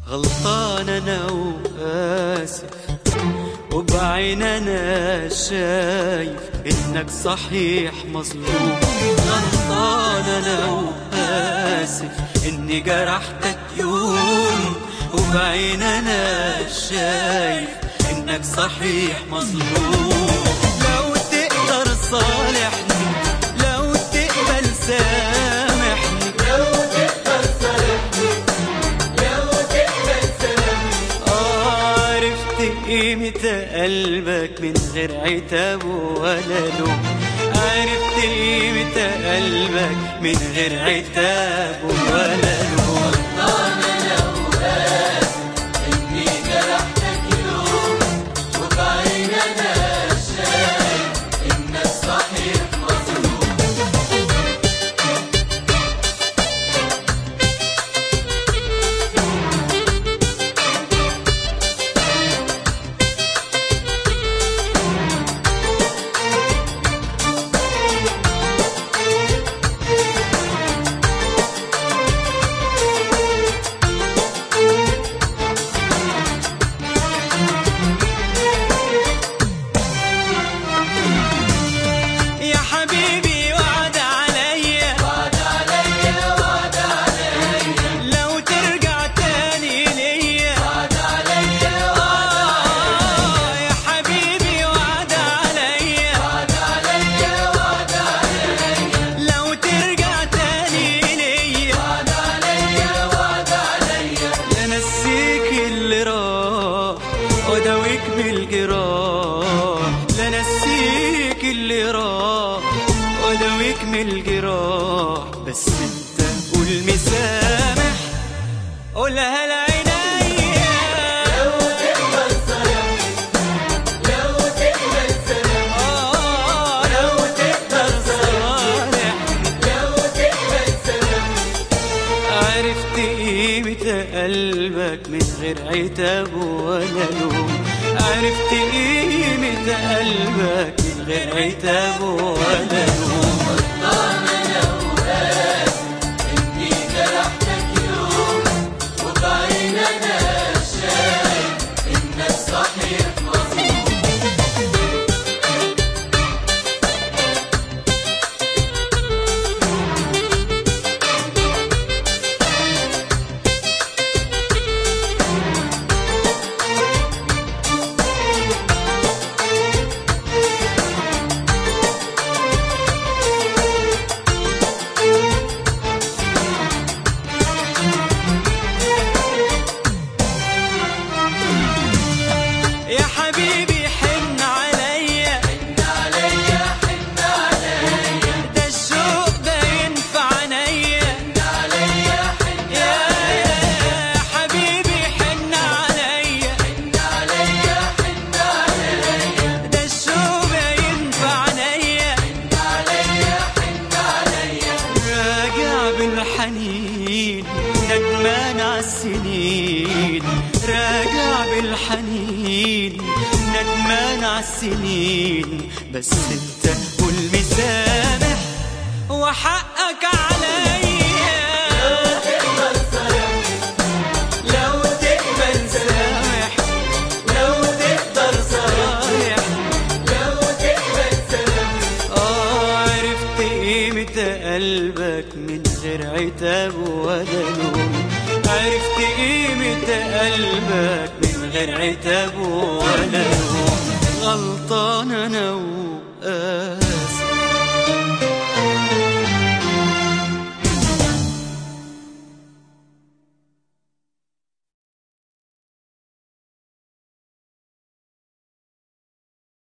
غلطان انا واسف وبعين انا شايف انك صحيح مظلوم غلطان انا واسف اني جرحتك يوم وبعين انا شايف انك صحيح مظلوم لو تقدر صالحني لو تقبل سامحني لو تقدر صالحني لو تقبل سامحني آه عرفت قيمة قلبك من غير عتاب ولا لوم عرفت قيمة قلبك من غير عتاب ولا لوم يا حبيبي وعد عليا وعد عليا وعد عليا لو ترجع تاني ليا وعد عليا وعد يا حبيبي وعد عليا وعد عليا وعد عليا لو ترجع تاني ليا وعد عليا وعد عليا لا نسيك اللي راح وداويك بالجراح لا نسيك اللي راح وداويك من الجراح بس انت قول مسامح قولها لعينيا لو تقبل لو تقبل آه لو تقدر صالح لو تقبل عرفت قيمة قلبك من غير عتاب ولا لوم عرفت قيمة قلبك من غير عتاب ولا لوم يا حبيبي حن عليا حن عليا حن عليا ده الشوق ده ينفع عينيا حن عليا حن يا يا حبيبي حن عليا حن عليا حن عليا ده الشوق ده ينفع عينيا حن عليا حن عليا راجع بالحنين ندمان عالسنين راجع بالحنين ندمان عالسنين بس انت قول مسامح وحقك عليا لو تقبل سامح لو تقدر صالح لو تقبل سامح اه عرفت قيمة قلبك من غير عتاب ولا لوم عرفت قيمة قلبك من غير عتاب ولا لوم غلطان انا وقاسي